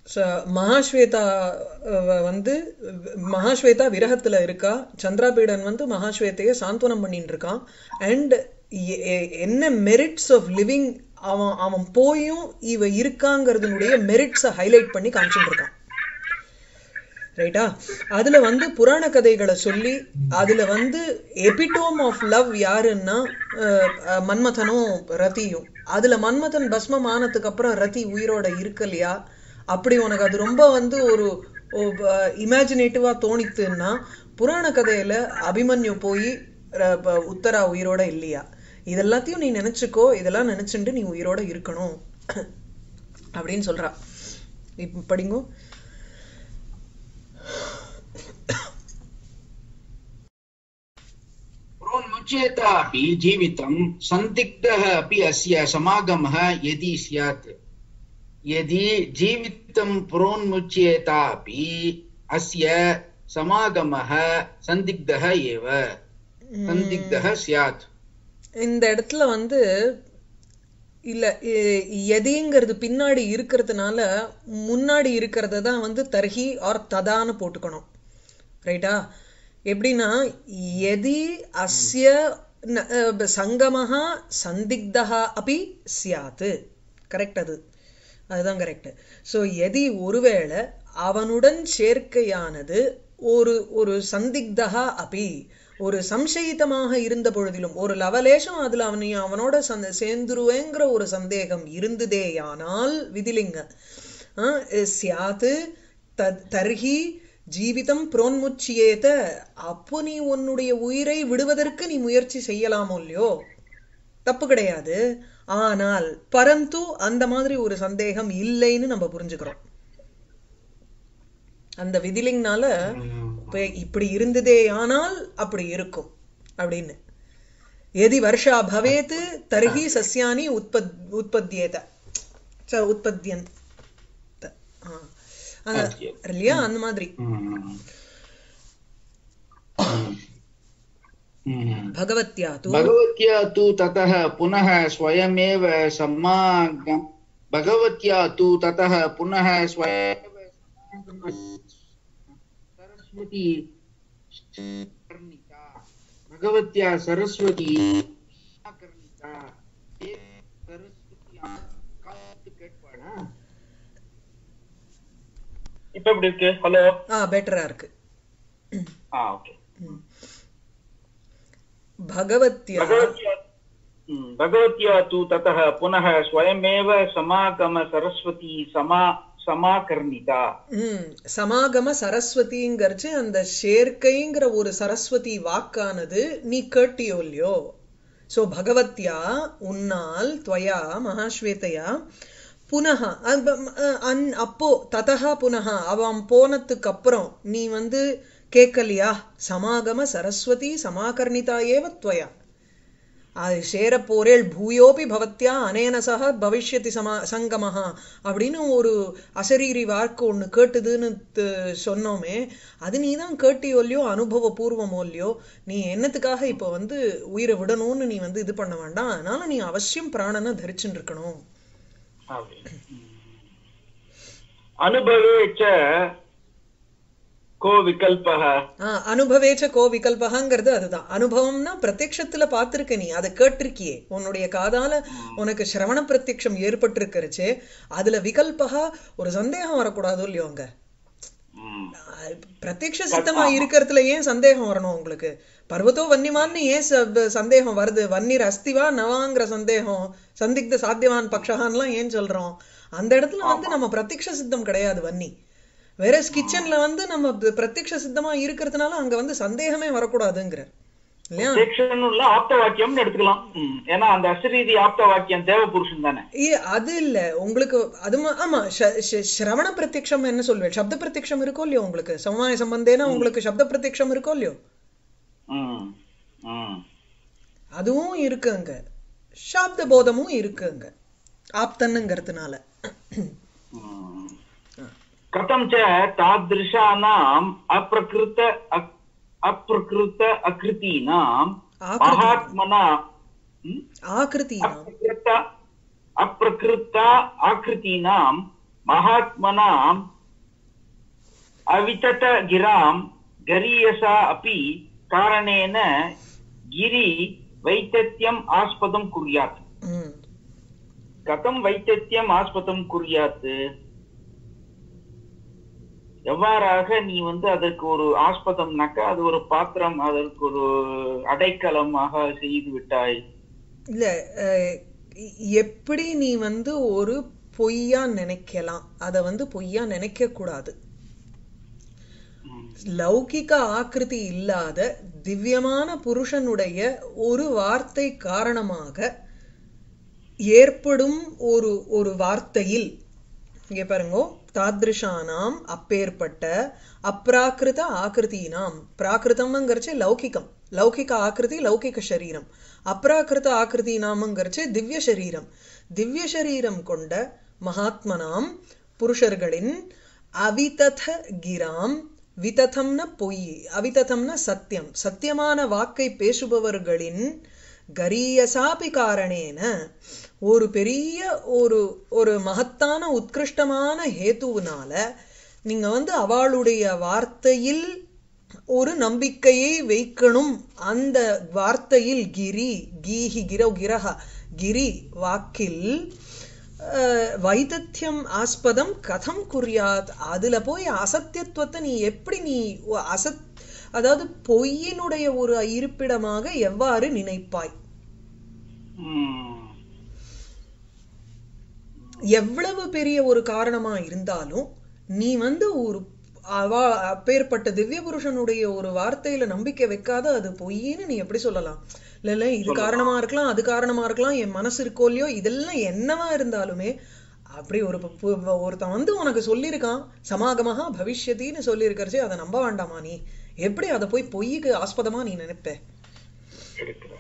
ச- மகாஸ்வேதா அஹ், வந்து மகாஸ்வேதா விரகத்துல இருக்கா சந்திராபீடன் வந்து மகாஸ்வேதைய சாந்தனம் பண்ணிட்டு இருக்கான் அண்ட் என்ன மெரிட்ஸ் ஆஃப் லிவிங் அவன் அவன் போயும் இவ இருக்காங்கிறதுனுடைய மெரிட்ஸை ஹைலைட் பண்ணி காமிச்சுட்டு இருக்கான் ரைட்டா அதுல வந்து புராண கதைகளை சொல்லி அதுல வந்து எபிட்டோம் ஆஃப் லவ் யாருன்னா அஹ், அஹ், மன்மதனும் ரதியும் அதுல மன்மதன் பஸ்மம் ஆனதுக்கு அப்புறம் ரதி உயிரோட இருக்கலையா அப்படி உனக்கு அது ரொம்ப வந்து ஒரு இமேஜினேட்டிவா தோணித்துன்னா புராண கதையில அபிமன்யு போய் ர- ப- உத்தரா உயிரோட இல்லையா இதெல்லாத்தையும் நீ நினைச்சுக்கோ இதெல்லாம் நினைச்சுட்டு நீ உயிரோட இருக்கணும் அப்படின்னு சொல்றா இப்ப படிங்கோ प्रोन्मुच्येतापि जीवितं सन्दिग्धः अपि अस्य समागमः यदि स्यात् यदि जीवितं प्रोन्मुच्येतापि अस्य समागमः सन्दिग्धः एव सन्दिग्धः स्यात् இந்த இடத்துல வந்து இல்ல எ- எதிங்கிறது பின்னாடி இருக்கிறதுனால முன்னாடி இருக்கிறத தான் வந்து தர்ஹி ஆர் ததான்னு போட்டுக்கணும் ரைட்டா எப்படின்னா எதி அஸ்ய ந- அஹ் சங்கமஹா சந்திக்தஹா அபி சியாத்து கரெக்ட் அது அதுதான் கரெக்ட் ஸோ எதி ஒருவேளை அவனுடன் சேர்க்கையானது ஒரு ஒரு சந்திக்தஹா அபி ஒரு சம்சயித்தமாக இருந்த பொழுதிலும் ஒரு லவலேஷம் அதுல அவனை அவனோட சந்த சேர்ந்துருவேங்கிற ஒரு சந்தேகம் இருந்ததேயானால் விதிலிங்க ஆஹ் சியாத்து தத் தர்ஹி ஜீவிதம் புரோன்முச்சியேத அப்போ நீ உன்னுடைய உயிரை விடுவதற்கு நீ முயற்சி செய்யலாமோ இல்லையோ தப்பு கிடையாது ஆனால் பரந்து அந்த மாதிரி ஒரு சந்தேகம் இல்லைன்னு நம்ம புரிஞ்சுக்கிறோம் அந்த விதிலிங்னால இப்ப இப்படி இருந்ததே ஆனால் அப்படி இருக்கும் அப்படின்னு எதி வருஷா பவேத் தர்ஹி சஸ்யானி உற்பத் உற்பத்தியேத ச உற்பத்தியன் இல்லையா அந்த மாதிரி भगवत्या तु भगवत्या तु ततः पुनः स्वयमेव समागम भगवत्या तु ततः पुनः स्वयमेव सरस्वती कर्णिता भगवत्या सरस्वती कर्णिता ये सरस्वती காத்து கேட்பாளா இப்ப எப்படி இருக்கு ஹலோ ஆ பெட்டரா இருக்கு ஆ ஓகே ம். भगवत्या भगवत्या हम्म, भगवत्या तु ततः पुनः स्वयमेव समागम सरस्वती समा समाकर्णिता ம் சமாகம சரஸ்வதிங்கிறச்சு அந்த சேர்க்கைங்கிற ஒரு சரஸ்வதி வாக்கானது நீ கேட்டியோ இல்லையோ சோ பகவத்யா உன்னால் துவயா மகாஸ்வேதையா புனக அந் அப்போ ததா புனக அவன் போனதுக்கு அப்புறம் நீ வந்து கேட்கலையா சமாகம சரஸ்வதி சமாகர்ணிதா ஏவ துவயா அது சேரப்போரேள் பூயோபி பவத்யா அனேன சக பவிஷ்யதி சமா சங்கமஹா அப்படின்னு ஒரு அசரீரி வாக்கு ஒண்ணு கேட்டுதுன்னு த- சொன்னோமே அது நீ தான் கேட்டியோ இல்லையோ அனுபவ பூர்வமோ இல்லையோ நீ என்னத்துக்காக இப்போ வந்து உயிரை விடணும்னு நீ வந்து இது பண்ண வேண்டாம் அதனால நீ அவசியம் பிராணனை தரிச்சுட்டு இருக்கணும் अनुभवे च को विकल्पः ஆஹ் அனுபவேச்ச கோ விகல்பகாங்கிறது அதுதான் அனுபவம்னா பிரத்யக்ஷத்துல பார்த்திருக்க நீ அதை கேட்டிருக்கியே உன்னுடைய காதால உனக்கு சிரவண பிரத்யக்ஷம் ஏற்பட்டிருக்கிறச்சே அதுல விகல்பகா ஒரு சந்தேகம் வரக்கூடாதோ இல்லையோ அங்க ம். அஹ் பிரத்யக்ஷ சித்தமா இருக்கிறதுல ஏன் சந்தேகம் வரணும் உங்களுக்கு பர்வதோ வன்னிமான்னு ஏன் ச- சந்தேகம் வருது வன்னிர் அஸ்திவா நவாங்கிற சந்தேகம் சந்திக்த சாத்தியவான் பக்ஷகான்லாம் ஏன் சொல்றோம் அந்த இடத்துல வந்து நம்ம பிரத்யக்ஷ சித்தம் கிடையாது வன்னி வேற கிச்சன்ல வந்து நம்ம ப- பிரத்யக்ஷ சித்தமா இருக்கிறதுனால அங்க வந்து சந்தேகமே வரக்கூடாதுங்கிற இல்லையா பிரத்யக்ஷனுள்ள ஆப்த வாக்கியம்னு எடுத்துக்கலாம் ம். ஏன்னா அந்த அசரீதி ஆப்த வாக்கியம் தேவ புருஷன் தானே ஏ அது இல்ல உங்களுக்கு அது ம- ஆமா ஷ- ஷ- சிரவண பிரத்யக்ஷம் என்ன சொல்வேன் சப்த பிரத்யக்ஷம் இருக்கோ இல்லையோ உங்களுக்கு சமவாய சம்பந்தேனா உங்களுக்கு சப்த பிரத்யக்ஷம் இருக்கோ இல்லையோ ம். ம். அதுவும் இருக்கு அங்க சாப்த போதமும் இருக்கு அங்க ஆப்தன்னுங்கிறதுனால ம். कथं च तादृशानाम् अप्रकृत अ- अप्रकृत अकृतीनाम् ஆக்கிருதி महात्मना म्? ஆக்கிருதி अप्रकृत अप्रकृत आकृतीनां महात्मनाम् अविततगिरां गरीयसा अपि कारणेन गिरि वैतत्यम् आस्पदं कुर्यात् ம் कथं वैतत्यम् आस्पदं कुर्यात् எவ்வாறாக நீ வந்து அதற்கு ஒரு ஆஸ்பதம்னாக்கா அது ஒரு பாத்திரம் அதற்கு ஒரு அடைக்கலமாக செய்து விட்டாய் இல்ல அஹ், எ- எப்படி நீ வந்து ஒரு பொய்யா நினைக்கலாம் அத வந்து பொய்யா நினைக்க கூடாது ம். லௌகிக ஆக்கிருதி இல்லாத திவ்யமான புருஷனுடைய ஒரு வார்த்தை காரணமாக ஏற்படும் ஒரு ஒரு வார்த்தையில் இங்க பாருங்க தாத்ருஷானாம் அப்பேற்பட்ட அப்ராக்கிருத ஆக்கிருதீனாம் பிராகிருதம்ங்கிறச்சு லௌகிகம் லௌகிக ஆக்கிருதி லௌகிக சரீரம் அப்ராக்கிருத ஆக்கிருதீனாம்ங்கிறச்சு திவ்ய சரீரம் திவ்ய சரீரம் கொண்ட மகாத்மனாம் புருஷர்களின் அவிதத கிராம் விததம்ன பொய் அவிததம்ன சத்தியம் சத்தியமான வாக்கை பேசுபவர்களின் கரியசாபி காரணேன ஒரு பெரிய ஒரு ஒரு மகத்தான உத்கிருஷ்டமான ஹேத்துவினால நீங்க வந்து அவளுடைய வார்த்தையில் ஒரு நம்பிக்கையை வைக்கணும் அந்த வார்த்தையில் கிரி கீஹி கிரோ கிரஹ கிரி வாக்கில் அஹ், வைதத்தியம் ஆஸ்பதம் கதம் குறியாத் அதுல போய் அசத்தியத்துவத்தை நீ எப்படி நீ ஒ- அசத் அதாவது பொய்யினுடைய ஒரு இருப்பிடமாக எவ்வாறு நினைப்பாய் ம். எவ்வளவு பெரிய ஒரு காரணமா இருந்தாலும் நீ வந்து ஒரு அவா அப்பேற்பட்ட திவ்ய புருஷனுடைய ஒரு வார்த்தையில நம்பிக்கை வைக்காத அது பொய்ன்னு நீ எப்படி சொல்லலாம் இல்ல இல்ல இது காரணமா இருக்கலாம் அது காரணமா இருக்கலாம் என் மனசு இருக்கோ இல்லையோ இதெல்லாம் என்னவா இருந்தாலுமே அப்படி ஒரு பு- பு- ஒருத்தன் வந்து உனக்கு சொல்லியிருக்கான் சமாகமஹா பவிஷ்யத்தின்னு சொல்லியிருக்கிறச்சே அதை நம்ப வேண்டாமா நீ எப்படி அதை போய் பொய்க்கு ஆஸ்பதமா நீ நினைப்ப எடுக்கிறார்.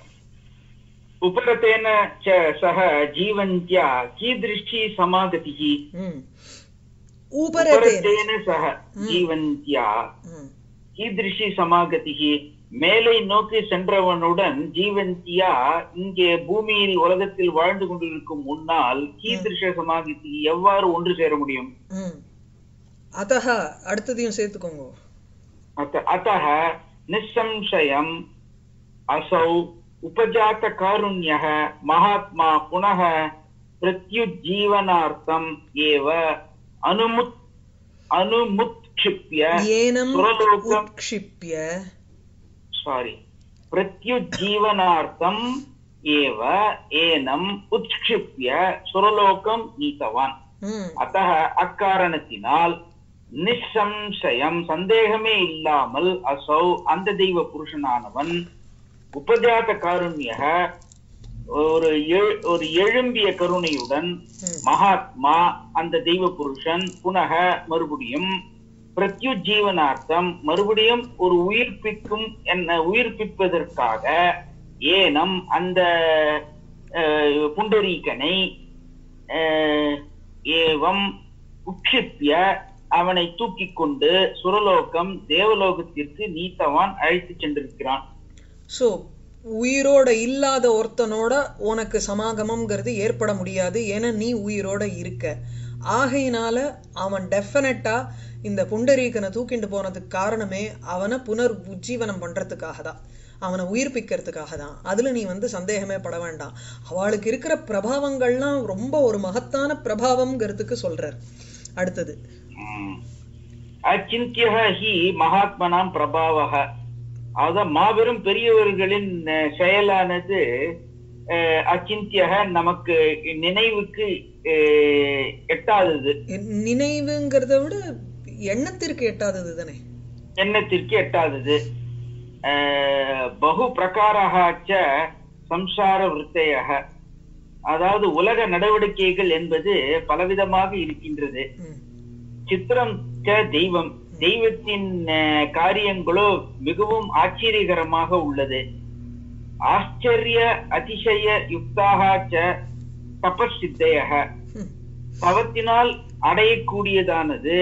उपरतेन च सह जीवन्त्या कीदृशी समागतिः ம் ஊபரதேன उपरतेन सह जीवन्त्या ம் கீதிருஷி சமாகதிகி மேலை நோக்கி சென்றவனுடன் ஜீவந்தியா இங்கே பூமியில் உலகத்தில் வாழ்ந்து கொண்டிருக்கும் முன்னால் கீதிருஷ சமாகதி எவ்வாறு ஒன்று சேர முடியும் ம் அத்தஹ அடுத்ததையும் சேர்த்துக்கோங்க अत- अतः निस्संशयम् असौ उपजातकारुण्यः महात्मा पुनः प्रत्युज्जीवनार्थम् एव अनुमुत् अनुमुत्क्षिप्य ஏனம் सुरलोकम् உட்க்ஷிப்ய सारी प्रत्युज्जीवनार्थम् एव एनम् उत्क्षिप्य सुरलोकं नीतवान् ம் अतः அக்காரணத்தினால் நிசம்சயம் சந்தேகமே இல்லாமல் அசௌ அந்த தெய்வ புருஷனானவன் உபஜாத காருண்யக ஒரு எழு- ஒரு எழும்பிய கருணையுடன் ம். மகாத்மா அந்த தெய்வ புருஷன் புனக மறுபடியும் பிரத்யுஜீவனார்த்தம் மறுபடியும் ஒரு உயிர்ப்பிக்கும் என்ன உயிர்ப்பிப்பதற்காக ஏனம் அந்த அஹ், புண்டரீகனை அஹ், ஏவம் உட்சிப்பிய அவனை தூக்கிக் கொண்டு சுரலோகம் தேவலோகத்திற்கு நீத்தவான் அழைத்து சென்றிருக்கிறான் சோ உயிரோட இல்லாத ஒருத்தனோட உனக்கு சமாகமம்ங்கிறது ஏற்பட முடியாது ஏன்னா நீ உயிரோட இருக்க ஆகையினால அவன் டெஃபினட்டா இந்த புண்டரீகனை தூக்கிட்டு போனதுக்கு காரணமே அவனை புனர் உஜ்ஜீவனம் பண்றதுக்காக தான் அவனை உயிர்ப்பிக்கிறதுக்காக தான் அதுல நீ வந்து சந்தேகமே பட வேண்டாம் அவளுக்கு இருக்கிற பிரபாவங்கள்லாம் ரொம்ப ஒரு மகத்தான பிரபாவம்ங்கிறதுக்கு சொல்றார் அடுத்தது அச்சிந்திய ஹி மகாத்மனாம் பிரபாவக அதான் மாபெரும் பெரியவர்களின் அஹ், செயலானது அஹ், அச்சிந்தியக நமக்கு நினைவுக்கு அஹ், எட்டாதது என் நினைவுங்கிறத விட எண்ணத்திற்கு எட்டாதது தானே எண்ணத்திற்கு எட்டாதது அஹ், பகு பிரகாராச்ச சம்சார விருத்தையாக அதாவது உலக நடவடிக்கைகள் என்பது பலவிதமாக இருக்கின்றது ம் சித்திரம் ச தெய்வம் தெய்வத்தின் அஹ், காரியங்களோ மிகவும் ஆச்சரியகரமாக உள்ளது ஆச்சரிய அதிசய யுக்தாக ச தபசித்தையக ம் தவத்தினால் அடையக்கூடியதானது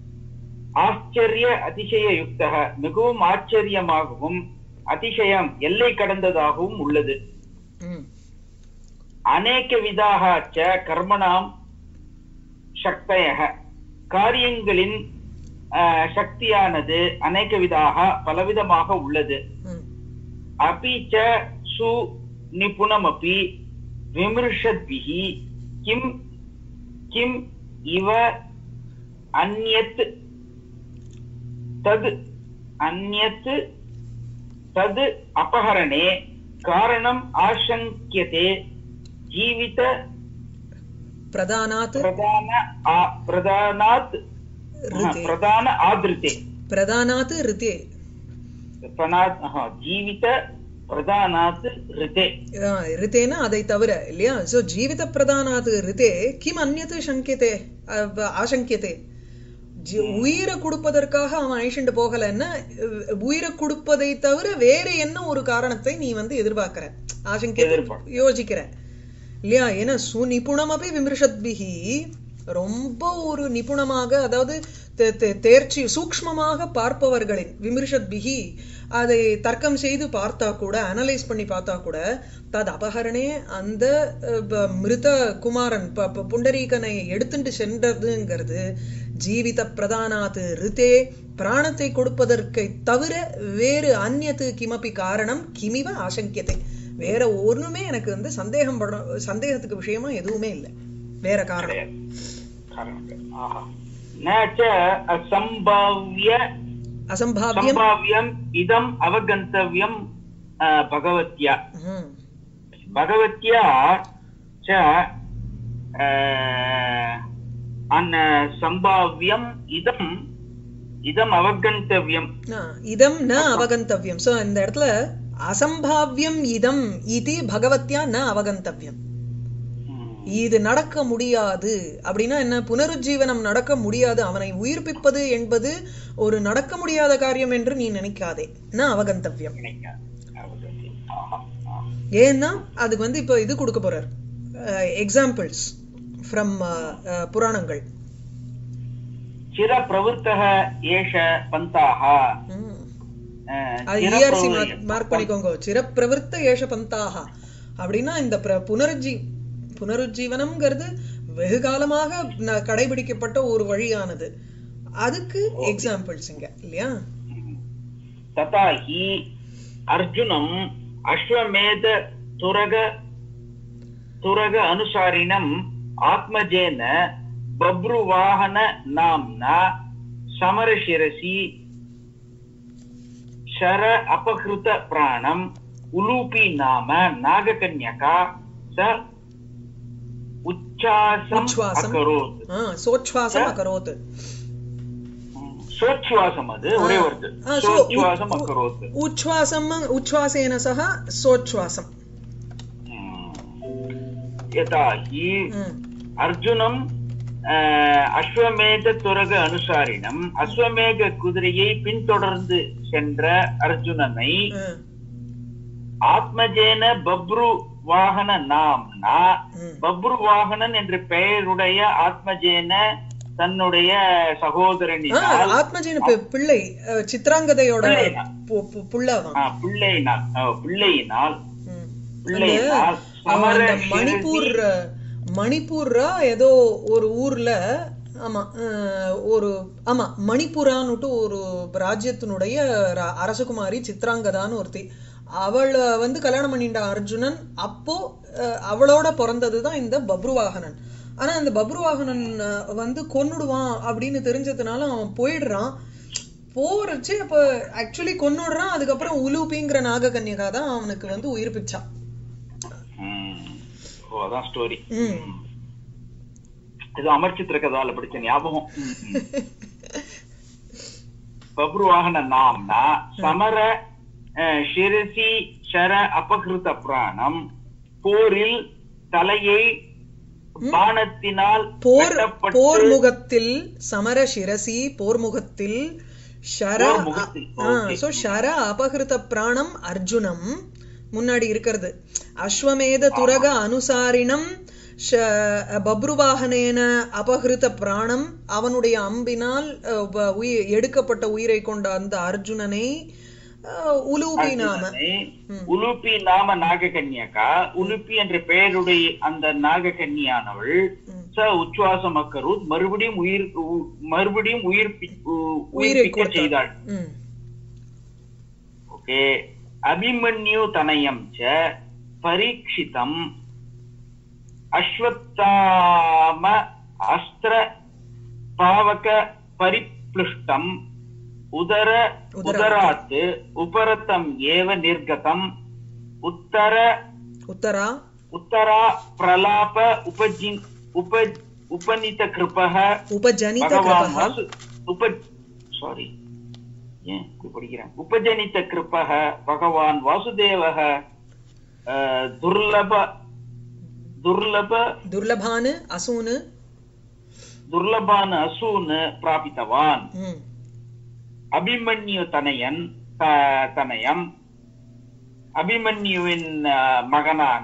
ஆச்சரிய அதிசய யுக்தக மிகவும் ஆச்சரியமாகவும் அதிசயம் எல்லை கடந்ததாகவும் உள்ளது ம் அநேக விதாக ச கர்மணாம் சக்தயக காரியங்களின் அஹ், சக்தியானது அநேக விதாக பலவிதமாக உள்ளது ம் अपि च सु निपुणमपि विमृशद्भिः किं किम् इव अन्यत् तद् अन्यत् तद् अपहरणे कारणम् आशङ्क्यते जीवित பிரதானாத் प्रधान आ- प्रधानात् ரிதே प्रधान आदृते பிரதானாத் ரிதே प्रणात् हा, जीवित प्रधानात् ऋते ஆ, ரிதேனா அதை தவிர இல்லையா சோ ஜீவித பிரதானாத் ரிதே கிம் அந்நத்து சங்கியதே அ- ஆசங்கியதே ஜி- உயிரை கொடுப்பதற்காக அவன் அழிச்சுட்டு போகலைன்னா அஹ், உயிரை கொடுப்பதை தவிர வேற என்ன ஒரு காரணத்தை நீ வந்து எதிர்பார்க்கிற ஆசங்கியத்தை எதிர்பார்க்க. யோசிக்கிற இல்லையா ஏன்னா சுநிபுணமபி விமர்சத்பிகி ரொம்ப ஒரு நிபுணமாக அதாவது தே- தே- தேர்ச்சி சூக்ஷ்மமாக பார்ப்பவர்களின் விமர்சத்பிகி அதை தர்க்கம் செய்து பார்த்தா கூட அனலைஸ் பண்ணி பார்த்தா கூட தது அபகரணே அந்த அஹ், ப- மிருத குமாரன் ப- ப- புண்டரீகனை எடுத்துட்டு சென்றதுங்கிறது ஜீவித பிரதானாத்து ரிதே பிராணத்தை கொடுப்பதற்கை தவிர வேறு அந்நத்து கிமப்பி காரணம் கிமிவ ஆசங்கியத்தை வேற ஒண்ணுமே எனக்கு வந்து சந்தேகம் பட சந்தேகத்துக்கு விஷயமா எதுவுமே இல்லை வேற காரணம் आहा। न च असम्भाव्य அசம்பாவியம் सम्भाव्यम् इदम् अवगन्तव्यम् अ, भगवत्या ம். भगवत्या च अ, अन् सम्भाव्यम् इदम् इदम् अवगन्तव्यम् ஆ, இதம் ந அவகந்தவ்யம் சோ இந்த இடத்துல அசம்பாவியம் இதம் இது பகவத்யா ந அவகந்தவ்யம் இது நடக்க முடியாது அப்படின்னா என்ன புனருஜ்ஜீவனம் நடக்க முடியாது அவனை உயிர்ப்பிப்பது என்பது ஒரு நடக்க முடியாத காரியம் என்று நீ நினைக்காதே ந அவகந்தவ்யம் अवगन्तव्यम् आहा, आहा। ஏன்னா அதுக்கு வந்து இப்போ இது கொடுக்க போறார் எக்ஸாம்பிள்ஸ் ஃப்ரம் புராணங்கள் चिरप्रवृत्तः एष पन्थाः ம். अ, அது இஆர்சி चिरप्रवृ- மார்க் பண்ணிக்கோங்க சிரப்பிரவருத்த ஏஷ பந்தாக அப்படின்னா இந்த பிர- புனருஜ்ஜீ புனருஜ்ஜீவனம்ங்கிறது வெகு காலமாக ந- கடைபிடிக்கப்பட்ட ஒரு வழியானது அதுக்கு எக்ஸாம்பிள்ஸ் இங்க இல்லையா तथा हि अर्जुनम् अश्वमेध तुरग तुरग अनुसारिणम् आत्मजेन बभ्रुवाहन नाम्ना समरशिरसि शर अपहृत प्राणम् उलूपी नाम नागकन्यका स उच्छ्वासम् உச்வாசம் अकरोत् ஆ, சோச்வாசம் அகரோத் सोच्छ्वासम् அது ஒரே வருது ஆ, so, सोच्छ्वासम् உ- अकरोत् உச்வாசம் உச்வாசேன சக சோச்வாசம் यथा हि ம். அர்ஜுனம் அஹ், அஸ்வமேத துரக அனுசாரினம் அஸ்வமேக குதிரையை பின்தொடர்ந்து சென்ற அர்ஜுனனை ம். ஆத்மஜேன பப்ரு வாகன நாம்னா ம். பப்ரு வாகனன் என்ற பெயருடைய ஆத்மஜேன தன்னுடைய ஆ, சகோதரனினால் ஆத்மஜின் பி- பிள்ளை அஹ், சித்ராங்கதையோட பிள்ளைனா. பு- பு- புள்ளதான் ஆ, பிள்ளையினால் அஹ், பிள்ளையினால் ம். பிள்ளையினால் அவன் சமர அந்த சிரசி- மணிப்பூர் மணிப்பூரா ஏதோ ஒரு ஊர்ல ஆமா அஹ், ஒரு ஆமா மணிப்புரான்னுட்டு ஒரு ராஜ்யத்தினுடைய ர- அரசகுமாரி சித்ராங்கதான்னு ஒருத்தி அவளை வந்து கல்யாணம் பண்ணிட்ட அர்ஜுனன் அப்போ அஹ், அவளோட பிறந்ததுதான் இந்த பப்ருவாகனன் ஆனா அந்த பப்ருவாகனன் அஹ், வந்து கொன்னுடுவான் அப்படின்னு தெரிஞ்சதுனால அவன் போயிடுறான் போறச்சு அப்ப ஆக்சுவலி கொன்னுடுறான் அதுக்கப்புறம் உலூபிங்கிற நாககன்யகா தான் அவனுக்கு வந்து உயிர்ப்பிச்சான் ம். ஓ அதான் ஸ்டோரி ம். இது அமர்ச்சித்திர கதால படிச்ச ஞாபகம் பப்ருவாகன நாம்னா சமர அஹ், சிரசி ஷர அபகிருத பிராணம் போரில் தலையை பானத்தினால் போர் வெட்டப்பட்டு- போர் முகத்தில் சமர சிரசி போர் முகத்தில் ஷர போர் முகத்தில், okay. சோ ஷர அபகிருத பிராணம் அர்ஜுனம் முன்னாடி இருக்கிறது அஸ்வமேத துரக அனுசாரினம் ஷ- பப்ருவாகனேன அபகிருத பிராணம் அவனுடைய அம்பினால் அஹ், வ- உயி- எடுக்கப்பட்ட உயிரை கொண்ட அந்த அர்ஜுனனை அஹ், உலூபி நாம அர்ஜுனனை உலுப்பி நாம நாககன்யகா உலுப்பி என்ற பெயருடைய அந்த நாககன்னியானவள் ச ச உச்சுவாசம் அக்கரூத் மறுபடியும் உயிர் உ- மறுபடியும் உயிர்ப்பி உ- உயிரை உயிர்ப்பிக்க கொடுத்தார். செய்தாள் ம் ஓகே அபிமன்யு தனயம் ச பரீட்சிதம் அஸ்வத்தாம அஸ்திர பாவக பரிப்ளுஷ்டம் உதர உதராத். உதராத் உபரத்தம் ஏவ நிர்கதம் உத்தர உத்தரா உத்தரா பிரலாப உபஜின் உப உபனித கிருபக உபஜனித பகவான் கிருபः வாசு உப சாரி ஏன் இப்படி படிக்கிறேன் உபஜனித கிருபக பகவான் வாசுதேவக அஹ், துர்லப துர்லப துர்லபானு அசூனு துர்லபான அசூன் பிராபித்தவான் ம் அபிமன்யு தனயன் த- தனயம் அபிமன்யுவின் அஹ், மகனான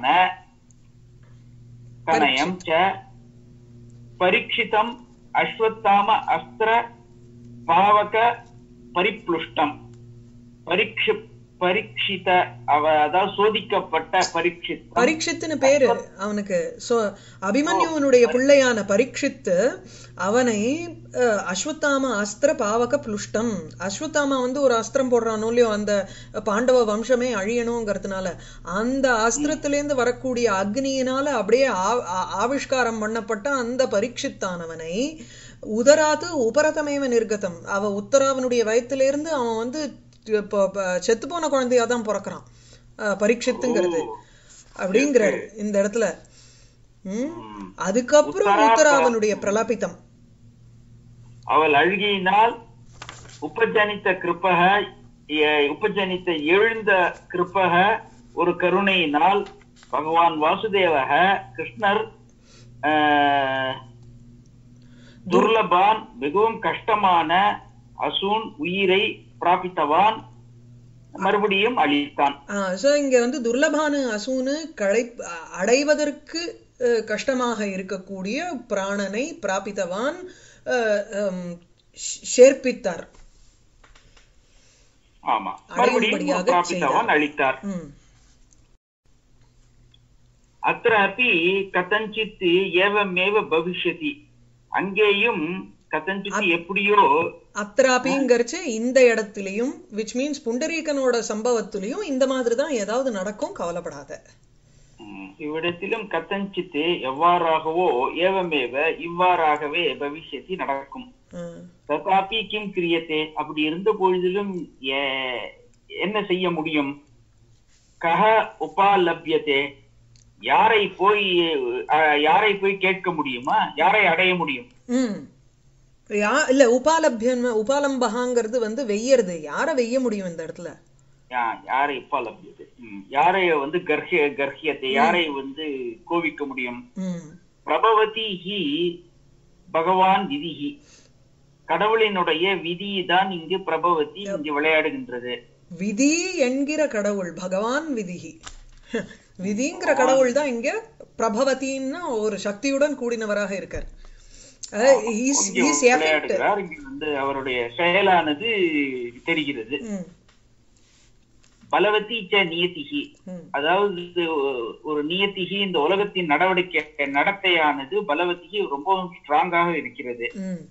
தனயம் ச பரீட்சிதம் அஸ்வத்தாம அஸ்திர பாவக பரிப்ளுஷ்டம் பரீட்ச பரீட்சித அவ அதாவது சோதிக்கப்பட்ட பரீட்சித் பரீட்சித்துன்னு பேரு அவனுக்கு சோ அபிமன்யுவனுடைய பிள்ளையான பரீட்சித்து அவனை அஹ், அஸ்வத்தாம அஸ்திர பாவக புலுஷ்டம் அஸ்வத்தாமா வந்து ஒரு அஸ்திரம் போடுறானோ இல்லையோ அந்த பாண்டவ வம்சமே அழியணுங்கிறதுனால அந்த அஸ்திரத்திலேருந்து வரக்கூடிய அக்னியினால அப்படியே ஆ- ஆ- ஆவிஷ்காரம் பண்ணப்பட்ட அந்த பரீட்சித்தானவனை உதராது உபரதமேவ நிர்கதம் அவ உத்தராவனுடைய வயத்திலிருந்து அவன் வந்து இப்போ செத்து போன குழந்தையா தான் பிறக்கிறான் அஹ், பரீட்சித்துங்கிறது அப்படிங்கிறாரு இந்த இடத்துல ம் ம். அதுக்கப்புறம் உத்தரா உத்தராவனுடைய பிரலாபித்தம் அவள் அழுகையினால் உபஜனித்த கிருப்பக எ- உபஜனித்த எழுந்த கிருப்பக ஒரு கருணையினால் பகவான் வாசுதேவக கிருஷ்ணர் ஆஹ், துர்லபான் மிகவும் கஷ்டமான அசூன் உயிரை பிராபித்தவான் மறுபடியும் அழித்தான் சோ இங்க வந்து துர்லபானு அசூனு களை அடைவதற்கு அஹ், கஷ்டமாக இருக்கக்கூடிய பிராணனை பிராபித்தவான் அஹ், ஹம், ஷ்- சேர்ப்பித்தார் ஆமா மறுபடியும் அடையும்படியாக பிராபித்தவான் செய்தார். அழித்தார் ம் அत्र अपि கதஞ்சித் ஏவமேவ பவிஷ்யதி அங்கேயும் கதஞ்சித் எப்படியோ அத்ராபிங்கிறச்சு இந்த இடத்திலையும் விச் மீன்ஸ் புண்டரீகனோட சம்பவத்திலையும் இந்த மாதிரி தான் ஏதாவது நடக்கும் கவலைப்படாத ம், இவ்விடத்திலும் கதஞ்சித் எவ்வாறாகவோ ஏவமேவ இவ்வாறாகவே பவிஷ்யதி நடக்கும் ம். ததாபி கிம் கிரியத்தே அப்படி இருந்த பொழுதிலும் ஏ- என்ன செய்ய முடியும் கஹ உபாலப்யத்தே யாரை போய் அஹ், யாரை போய் கேட்க முடியுமா யாரை அடைய முடியும் ம் யா இல்ல உபாலபியம் உபாலம்பகாங்கிறது வந்து வெய்யறது யார வெய்ய முடியும் இந்த இடத்துல யா- யாரை உபாலப்யத்தை ம், யாரை வந்து கர்ஹிய கர்ஹியத்தை யாரை வந்து கோவிக்க முடியும் ம் பிரபவதி ஹி பகவான் விதிஹி கடவுளினுடைய விதி தான் இங்கு பிரபவதி இங்கு விளையாடுகின்றது விதி என்கிற கடவுள் பகவான் விதிஹி விதிங்கிற கடவுள் தான் இங்க பிரபவதின்னா ஒரு சக்தியுடன் கூடினவராக இருக்கார் இங்கு விளையாடுகிறார் இங்கு வந்து அவருடைய செயலானது தெரிகிறது பலவதி ச நியதிகி அதாவது ஒரு நியதிகி இந்த உலகத்தின் நடவடிக்கை நடத்தையானது பலவதிகி ரொம்பவும் ஸ்ட்ராங்காக இருக்கிறது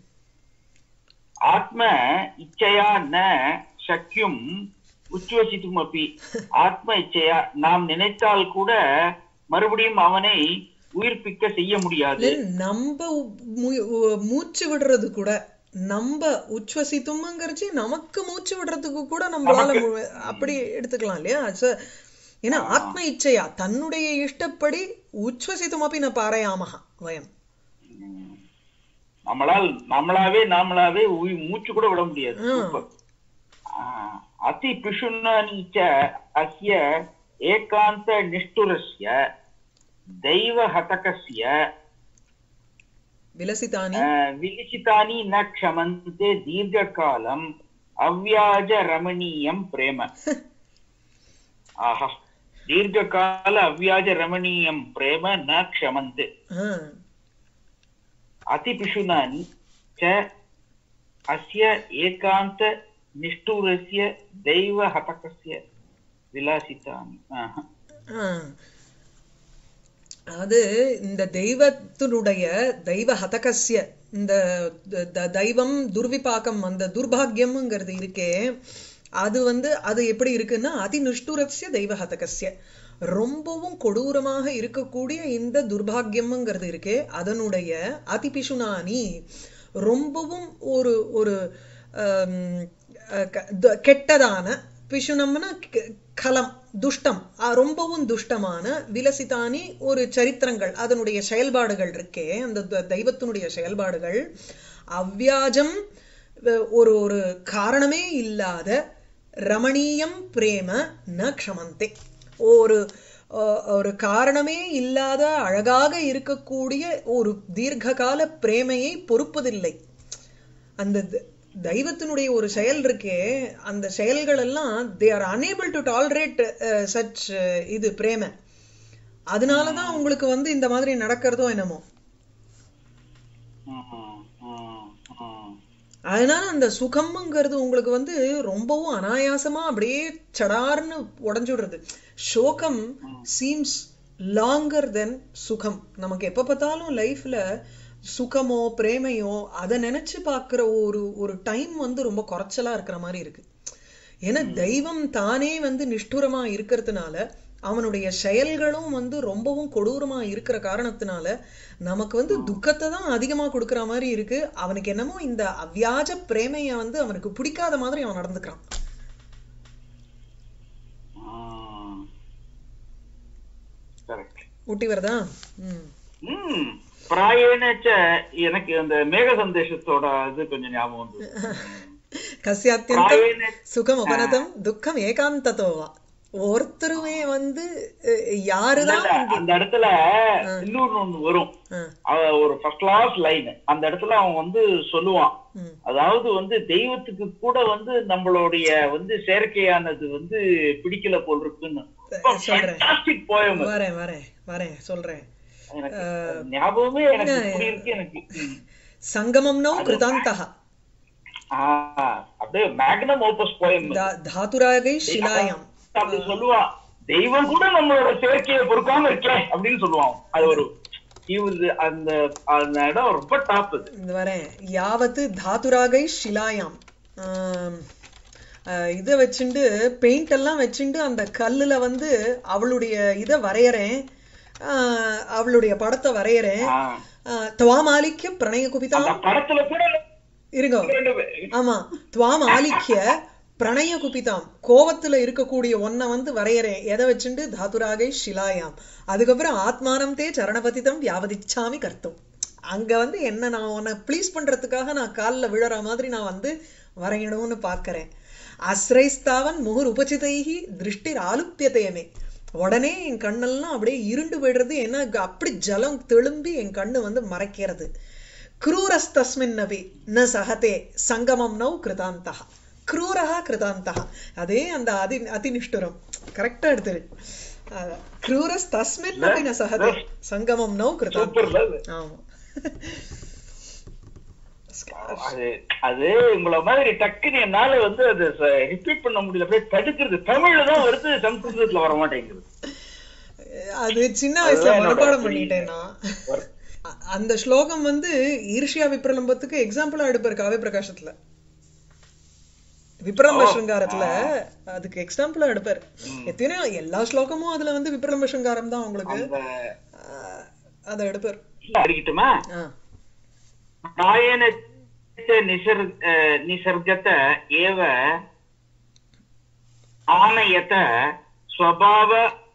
ஆத்ம இச்சையா ந சக்கியம் உச்சுவசித்தும் அப்பி ஆத்ம இச்சையா நாம் நினைத்தால் கூட மறுபடியும் அவனை உயிர்ப்பிக்க செய்ய முடியாது நம்ம மூ- மூச்சு விடுறது கூட நம்ம உச்சுவசித்தும்ங்கிறச்சு நமக்கு மூச்சு விடுறதுக்கு கூட நம்மளால மு- அப்படி எடுத்துக்கலாம் இல்லையா So, ஏன்னா ஆத்ம இச்சையா தன்னுடைய இஷ்டப்படி உச்சுவசித்தும் அப்படி நான் பாறையாமகா வயம் உம். நம்மளால் நம்மளாவே நாமளாவே உயி- மூச்சு கூட விட முடியாது ஆ. சூப்பர் ஆஹ், அதி பிஷுன்னானி ச அஸ்ய ஏகாந்த நிஷ்டுரஸ்ய தெய்வ ஹதகஸ்ய விலசிதானி ஆஹ், விலிசிதானி ந க்ஷமந்தே தீர்க்ககாலம் அவ்யாஜ ரமணீயம் பிரேம ஆஹா தீர்க்ககால அவ்யாஜ ரமணீயம் பிரேம ந க்ஷமந்தே ஆ. अतिपिशुनानि च अस्य एकान्त निष्ठुरस्य दैवहतकस्य विलासितानि आह. ஆ. அது இந்த தெய்வத்தினுடைய தெய்வ ஹதகஸ்ய இந்த த- த- தெய்வம் துர்விபாகம் அந்த துர்பாகியம்ங்கிறது இருக்கே அது வந்து அது எப்படி இருக்குன்னா அதிநிஷ்டுரஸ்ய தெய்வ ஹதகஸ்ய ரொம்பவும் கொடூரமாக இருக்கக்கூடிய இந்த துர்பாகியம்ங்கிறது இருக்கே அதனுடைய அதிபிஷுனானி ரொம்பவும் ஒரு ஒரு ஆம், அஹ், க- த- கெட்டதான பிஷுனம்னா க- கலம் துஷ்டம் அஹ், ரொம்பவும் துஷ்டமான விலசிதானி ஒரு சரித்திரங்கள் அதனுடைய செயல்பாடுகள் இருக்கே அந்த த- தெய்வத்தினுடைய செயல்பாடுகள் அவ்வியாஜம் அஹ், ஒரு ஒரு காரணமே இல்லாத ரமணீயம் பிரேம ந க்ஷமந்தே ஒரு அஹ், ஒரு காரணமே இல்லாத அழகாக இருக்கக்கூடிய ஒரு தீர்க்ககால பிரேமையை பொறுப்பதில்லை அந்த த- தெய்வத்தினுடைய ஒரு செயல் இருக்கே அந்த செயல்கள் எல்லாம் they are unable to tolerate such இது பிரேம அதனால தான் உங்களுக்கு வந்து இந்த மாதிரி நடக்கிறதோ என்னமோ ம், ம், ம். அதனால அந்த சுகம்ங்கிறது உங்களுக்கு வந்து ரொம்பவும் அனாயாசமா அப்படியே சடார்னு உடஞ்சுடுறது சோகம் சீம்ஸ் லாங்கர் தென் சுகம் நமக்கு எப்ப பார்த்தாலும் லைஃப்ல சுகமோ பிரேமையோ அதை நினைச்சு பார்க்குற ஒரு ஒரு டைம் வந்து ரொம்ப குறைச்சலா இருக்கிற மாதிரி இருக்கு ஏன்னா தெய்வம் தானே வந்து நிஷ்டூரமா இருக்கிறதுனால அவனுடைய செயல்களும் வந்து ரொம்பவும் கொடூரமா இருக்கிற காரணத்தினால நமக்கு வந்து துக்கத்தை தான் அதிகமா கொடுக்கிற மாதிரி இருக்கு அவனுக்கு என்னமோ இந்த அவ்வியாஜ பிரேமைய வந்து அவனுக்கு பிடிக்காத மாதிரி அவன் நடந்துக்கிறான் ம். Correct. ஊட்டி வருதா ம் ம். பிராயேனச்ச எனக்கு அந்த மேக சந்தேஷத்தோட இது கொஞ்சம் ஞாபகம் வந்து கஸ்யாத்தியந்தம் பிராயேன சுகம் உபனதம் துக்கம் ஏகாந்தத்தோவா ஒருத்தருமே வந்து அஹ், யாருதான் வந்து அந்த இடத்துல இன்னொன்னு ஒண்ணு வரும் ஆ, அவ ஒரு ஃபர்ஸ்ட் கிளாஸ் லைன் அந்த இடத்துல அவன் வந்து சொல்லுவான் ம், அதாவது வந்து தெய்வத்துக்கு கூட வந்து நம்மளுடைய வந்து செயற்கையானது வந்து பிடிக்கல போல் இருக்குன்னு சொல்றேன் ஃபேண்டாஸ்டிக் போயம் வரேன் வரேன் வரேன் சொல்றேன் எனக்கு அது ஞாபகமே எனக்கு இப்படி இருக்கு எனக்கு ம். சங்கமம் நோ கிருதாந்தः ஆ, அப்படியே மேக்னம் ஓபஸ் போயம் தா- தாதுராகை ஷிலாயாம் அப்படி சொல்லுவான் தெய்வம் கூட நம்மளோட செயற்கையை பொறுக்காம இருக்கே அப்படின்னு சொல்லுவான் அது ஒரு இவரு அந்த அந்த இடம் ரொம்ப டாப் அது இந்த வரேன் யாவத்து தாதுராகை ஷிலாயாம் ஆம், அஹ், இதை வச்சுண்டு பெயிண்ட் எல்லாம் வச்சுண்டு அந்த கல்லுல வந்து அவளுடைய இதை வரையறேன் ஆஹ், அவளுடைய படத்தை வரையறேன் ஆ. ஆஹ், துவாமாலிக்க பிரணய குபிதா அந்த படத்துல கூட இருங்க ரெண்டு பேர் ஆமா துவாம் ஆலிக்கிய பிரணய குபிதாம் கோவத்துல இருக்கக்கூடிய ஒன்ன வந்து வரையறேன் எதை வச்சுண்டு தாதுராகை ஷிலாயாம் அதுக்கப்புறம் ஆத்மானம் தே சரணபதிதம் வியாவதிச்சாமி கர்த்தம் அங்க வந்து என்ன நான் உன்னை ப்ளீஸ் பண்றதுக்காக நான் கால்ல விழற மாதிரி நான் வந்து வரையணும்னு பார்க்கறேன் அஸ்ரைஸ்தாவன் முகுர் உபசிதைகி திருஷ்டிர் ஆலுப்பியதையமே உடனே என் கண்ணெல்லாம் அப்படியே இருண்டு போயிடுறது ஏன்னா இங்க அப்படி ஜலம் தெளும்பி என் கண்ணு வந்து மறைக்கிறது क्रूरस्तस्मिन् अपि न सहते சங்கமம் நௌ கிருதாந்தா क्रूरः கிருதாந்தா அதே அந்த அதி அதிநிஷ்டுரம் கரெக்டா எடுத்துரு क्रूरस्तस्मिन् अपि न सहते சங்கமம் நௌ கிருதாந்தா சூப்பர்ல அது. ஆமா அது அது உங்கள மாதிரி டக்குன்னு என்னால வந்து அது ரிப்பீட் பண்ண முடியல அப்படியே தடுக்கிறது தமிழ்ல தான் வருது சம்ஸ்கிருதத்துல வர மாட்டேங்குது அது சின்ன வயசுல அதுதான் என்னோட மனப்பாடம் பெரிய பண்ணிட்டேன் நான் work. அ- அந்த ஸ்லோகம் வந்து ஈர்ஷ்யா விப்ரலம்பத்துக்கு எக்ஸாம்பிளா எடுப்பாரு காவிய பிரகாசத்துல விப்ரலம்ப ஓ, சிருங்காரத்துல அதுக்கு எக்ஸாம்பிளா எடுப்பாரு எத்தனையோ எல்லா ஸ்லோகமும் அதுல வந்து விப்ரலம்ப சிருங்காரம் தான் உங்களுக்கு அந்த ஆஹ், அதை எடுப்பார் அடிக்கட்டுமா ஆ प्रायेण च निसर् अ, निसर्गत एव आनयत स्वभाव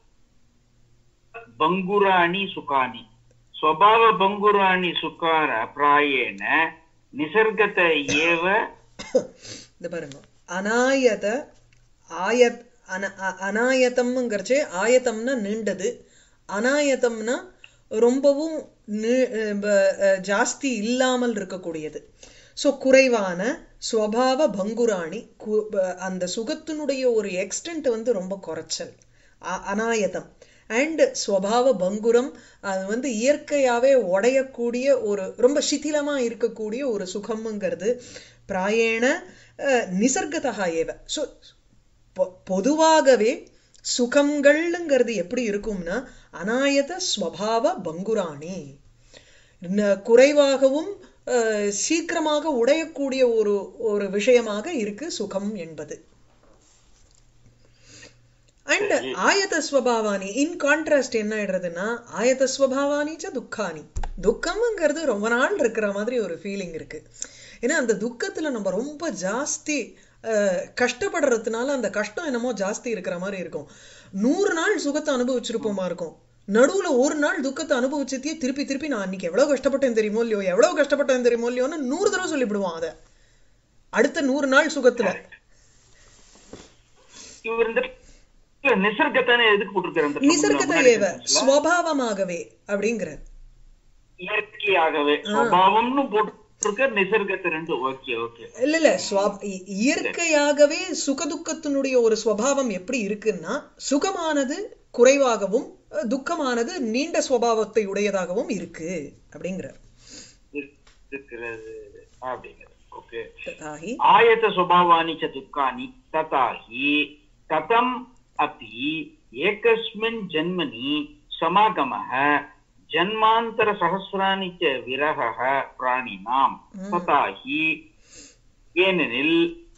भङ्गुराणि सुखानि स्वभाव भङ्गुराणि सुखार प्रायेण निसर्गत एव இந்த பாருங்க அநாயத ஆயத் அன அ- அநாயத்தம்ங்கிறச்சே ஆயத்தம்னா நீண்டது அநாயத்தம்னா ரொம்பவும் நீ- அஹ் ப- அஹ் ஜாஸ்தி இல்லாமல் இருக்கக்கூடியது ஸோ குறைவான ஸ்வபாவ பங்குராணி கு- ப- அந்த சுகத்தினுடைய ஒரு எக்ஸ்டென்ட் வந்து ரொம்ப குறைச்சல் அ- அநாயதம் அண்ட் ஸ்வபாவ பங்குரம் அது வந்து இயற்கையாவே உடையக்கூடிய ஒரு ரொம்ப சிதிலமா இருக்கக்கூடிய ஒரு சுகம்ங்கிறது பிராயேண அஹ், நிசர்கதா ஏவ ஸோ பொதுவாகவே சுகங்கள்ங்கிறது எப்படி இருக்கும்னா அநாயத ஸ்வபாவ பங்குராணி ந- குறைவாகவும் அஹ், சீக்கிரமாக உடையக்கூடிய ஒரு ஒரு விஷயமாக இருக்கு சுகம் என்பது அண்ட் ஆயத ஸ்வபாவானி இன் கான்ட்ராஸ்ட் என்ன ஆயிடுறதுன்னா ஆயத ஸ்வபாவானி ச துக்கானி துக்கம்ங்கிறது ரொம்ப நாள் இருக்கிற மாதிரி ஒரு ஃபீலிங் இருக்கு ஏன்னா அந்த துக்கத்துல நம்ம ரொம்ப ஜாஸ்தி அஹ், கஷ்டப்படுறதுனால அந்த கஷ்டம் என்னமோ ஜாஸ்தி இருக்கிற மாதிரி இருக்கும் நூறு நாள் சுகத்தை அனுபவிச்சிருப்போமா இருக்கும் நடுவுல ஒரு நாள் துக்கத்தை அனுபவிச்சதையே திருப்பி திருப்பி நான் அன்னைக்கு எவ்வளவு கஷ்டப்பட்டேன் தெரியுமோ இல்லையோ எவ்வளவு கஷ்டப்பட்டேன் தெரியுமோ இல்லையோன்னு நூறு தடவை சொல்லிவிடுவான் அதை அடுத்த நூறு நாள் சுகத்துல இவர் இந்த நிசர்கத்தானே எதுக்கு போட்டிருக்காரு அந்த நிசர்கத முன்னாடி ஏவ sentence ல? ஸ்வபாவமாகவே அப்படிங்கிற இயற்கையாகவே சுவாவம்னு போட்டிருக்க நிசர்கத்தை ரெண்டு ஓகே ஓகே இல்ல இல்ல ஸ்வா- இ- இயற்கையாகவே சுகதுக்கத்தினுடைய ஒரு ஸ்வபாவம் எப்படி இருக்குன்னா சுகமானது குறைவாகவும் அஹ், துக்கமானது நீண்ட ஸ்வபாவத்தை உடையதாகவும் இருக்கு அப்படிங்கிறார் இருக்கிறது அப்படிங்கிறது ஓகே ததாஹி आयत स्वभावानि च दुःखानि तथा हि कथम् अपि एकस्मिन् जन्मनि समागमः जन्मान्तरसहस्राणि च विरहः प्राणिनाम् तथा हि ஏனெனில்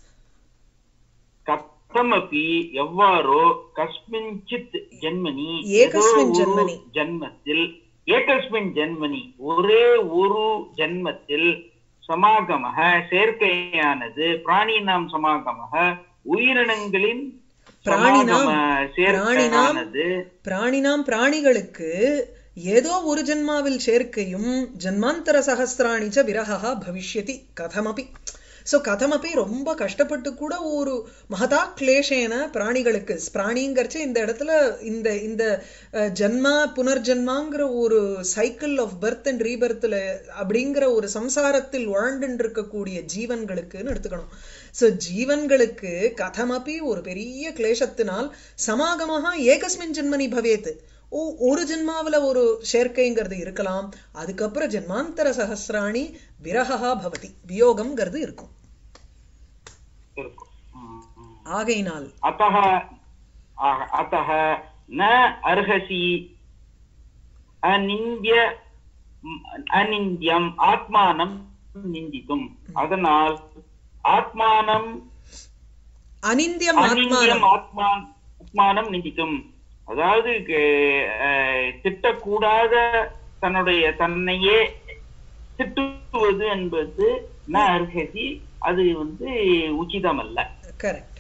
கத்தமபி எவ்வாறோ கஸ்மிஞ்சித் ஜென்மனி ஏகஸ்மின் ஏதோ ஒரு ஜன்மனி. ஜன்மத்தில் ஏகஸ்மின் ஜென்மனி ஒரே ஒரு ஜன்மத்தில் சமாகமக சேர்க்கையானது பிராணினாம் சமாகமக உயிரினங்களின் பிராணினாம். சமாகம சேர்க்கையானது பிராணினாம் பிராணிகளுக்கு ஏதோ ஒரு ஜென்மாவில் சேர்க்கையும் ஜன்மாந்தர சகசிராணிச்ச விரகா பவிஷ்யதி கதமபி சோ கதமபி ரொம்ப கஷ்டப்பட்டு கூட ஒரு மகதா கிளேஷேன பிராணிகளுக்கு பிராணிங்கிறச்சு இந்த இடத்துல இந்த இந்த அஹ், ஜன்மா புனர்ஜன்மாங்கிற ஒரு சைக்கிள் ஆஃப் பர்த் அண்ட் ரீபர்த்ல அப்படிங்கிற ஒரு சம்சாரத்தில் உழண்டுன்னு இருக்கக்கூடிய ஜீவன்களுக்குன்னு எடுத்துக்கணும் சோ ஜீவன்களுக்கு கதமபி ஒரு பெரிய கிளேசத்தினால் சமாகமாக ஏகஸ்மின் ஜென்மனி பவேத் ஓ ஒரு ஜென்மாவுல ஒரு சேர்க்கைங்கிறது இருக்கலாம் அதுக்கப்புறம் ஜென்மாந்தர சஹசிராணி விரகா பவதி வியோகம்ங்கிறது இருக்கும் இருக்கும் ம், ம். ஆகையினால் अतः आह, अतः न अर्हसि अनिन्द्य अनिन्द्यम् ஆத்மானம் நிந்தித்தும் அதனால் ஆத்மானம் அனிந்தியம் அனிந்தியம் ஆத்மானம் ஆத்மா ஆத்மானம் நிந்தித்தும் அதாவது கே- அஹ், திட்டக்கூடாத தன்னுடைய தன்னையே திட்டுவது என்பது ந அர்ஹசி அது வந்து உச்சிதமல்ல கரெக்ட்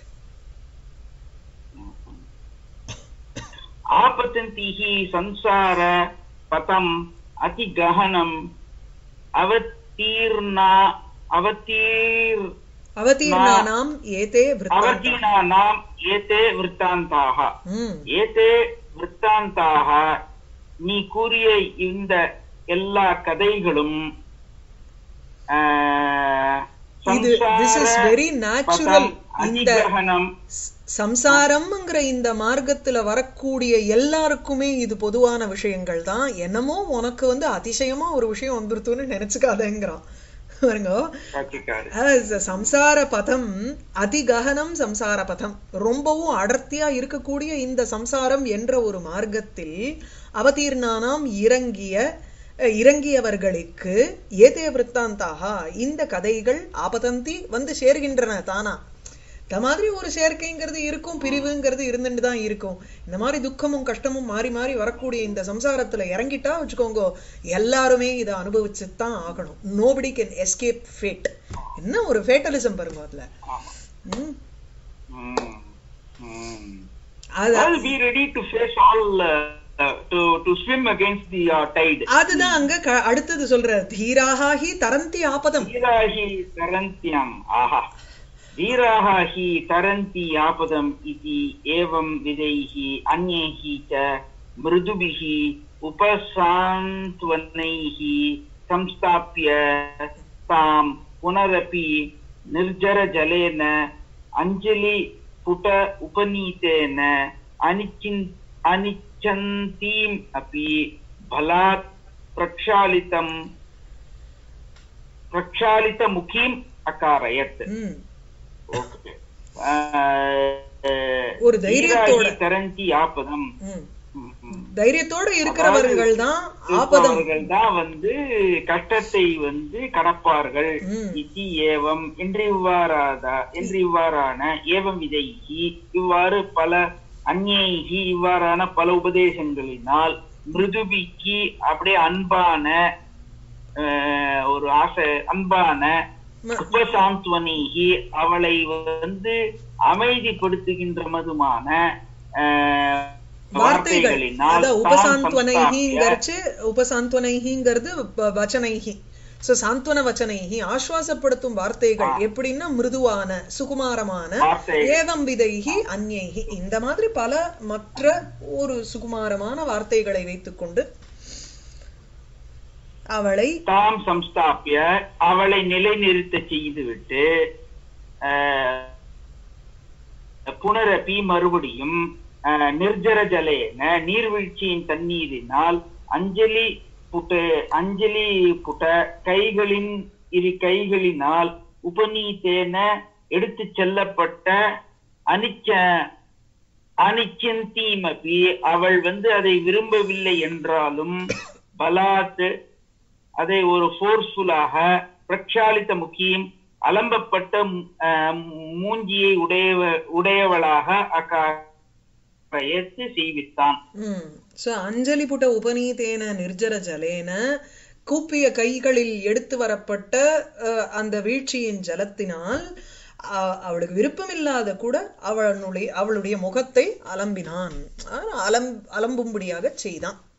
आपतन्तिः संसार पतम् अतिगहनम् अवतीर्णा अवतीर् அவதீர்ணானாம் ஏதே விருத்தாந்தம் अवतीर्णानाम् एते वृत्तान्ताः ம் ஏதே விற்த்தாந்தாக நீ கூறிய இந்த எல்லா கதைகளும் ஆஹ், இது this is சம்சார very natural பதம், இந்த அதிகிரகணம் சம்சாரம்ங்கிற இந்த மார்க்கத்துல வரக்கூடிய எல்லாருக்குமே இது பொதுவான விஷயங்கள் தான் என்னமோ உனக்கு வந்து அதிசயமா ஒரு விஷயம் வந்துருத்துன்னு நினைச்சுக்காதேங்கிறான் பாருங்க காட்சிக்காரு அஹ் சம்சார பதம் அதிககனம் சம்சார பதம் ரொம்பவும் அடர்த்தியா இருக்கக்கூடிய இந்த சம்சாரம் என்ற ஒரு மார்க்கத்தில் அவதீர்ணானாம் இறங்கிய அஹ் இறங்கியவர்களுக்கு ஏதே விற்த்தாந்தாக இந்த கதைகள் ஆபதந்தி வந்து சேர்கின்றன தானா இந்த மாதிரி ஒரு சேர்க்கைங்கிறது இருக்கும் பிரிவுங்கிறது இருந்துட்டு தான் இருக்கும் இந்த மாதிரி துக்கமும் கஷ்டமும் மாறி மாறி வரக்கூடிய இந்த சம்சாரத்துல இறங்கிட்டா வச்சுக்கோங்க எல்லாருமே இதை அனுபவிச்சுதான் ஆகணும் நோபடி கேன் எஸ்கேப் ஃபேட் என்ன ஒரு ஃபேட்டலிசம் பாருங்க அதுல ஆமா ம். ம், ம். அது Well, be ready to face all, uh, uh, to, to swim against the uh, tide. அதுதான் அங்க க- அடுத்தது சொல்ற தீராகி தரந்தி ஆபதம் धीराहि तरन्त्यम् आहा धीराः हि तरन्ति आपदम् इति एवं विधैः अन्यैः च मृदुभिः उपसान्त्वनैः संस्थाप्य तां पुनरपि निर्जरजलेन अञ्जलिपुट उपनीतेन अनिचिन् अनिच्छन्तीम् अपि बलात् प्रक्षालितम् प्रक्षालितमुखीम् अकारयत् ம் ओके अ, ஒரு தைரியத்தோட. धीराहि तरन्ति आपदम् ம் ம், ம். தைரியத்தோட இருக்கிறவர்கள் தான் ஆபதம் அவர்கள் தான் வந்து கஷ்டத்தை வந்து கடப்பார்கள் ம். இதி ஏவம் என்று இவ்வாறாதா என்று இவ்வாறான ஏவம் விதைகி இவ்வாறு பல அந்நேகி இவ்வாறான பல உபதேசங்களினால் மிருதுபிக்கு அப்படியே அன்பான ஆஹ், ஒரு ஆசை அன்பான ம- உபசாந்த்வனிகி அவளை வந்து அமைதிப்படுத்துகின்ற மதுமான ஆஹ், வார்த்தைகள் வார்த்தைகளினால் அதான் தாம் உபசாந்த்வனைஹிங்கிறச்சு உபசாந்த்வனைஹிங்கிறது வ- வச்சனைஹி சோ சாந்த்வன வச்சனைஹி ஆஸ்வாசப்படுத்தும் வார்த்தைகள் எப்படின்னா மிருதுவான சுகுமாரமான வார்த்தை ஏவம் விதைஹி அந்நேகி இந்த மாதிரி பல மற்ற ஒரு சுகுமாரமான வார்த்தைகளை வைத்துக்கொண்டு அவளை தாம் சம்ஸ்தாபிய அவளை நிலைநிறுத்த செய்துவிட்டு ஆஹ், புனரபி மறுபடியும் ஆஹ், நிர்ஜர ஜலேன நீர்வீழ்ச்சியின் தண்ணீரினால் அஞ்சலி புட்ட அஞ்சலி புட்ட கைகளின் இரு கைகளினால் உபநீதேன எடுத்துச் செல்லப்பட்ட அனிச்ச அனிச்சந்தீமபி அவள் வந்து அதை விரும்பவில்லை என்றாலும் பலாத் அதை ஒரு ஃபோர்ஸ்ஃபுல்லாக பிரக்ஷாலித்த முக்கியம் அலம்பப்பட்ட அஹ், மூஞ்சியை உடையவ உடையவளாக அக்காயத்து செய்வித்தான் ம் சோ அஞ்சலி புட்ட உபநீதேன நிர்ஜர ஜலேன கூப்பிய கைகளில் எடுத்து வரப்பட்ட அஹ், அந்த வீழ்ச்சியின் ஜலத்தினால் அ- அவளுக்கு விருப்பமில்லாத கூட அவளுடைய அவளுடைய முகத்தை அலம்பினான் ஆனா, அலம் அலம்பும்படியாக செய்தான்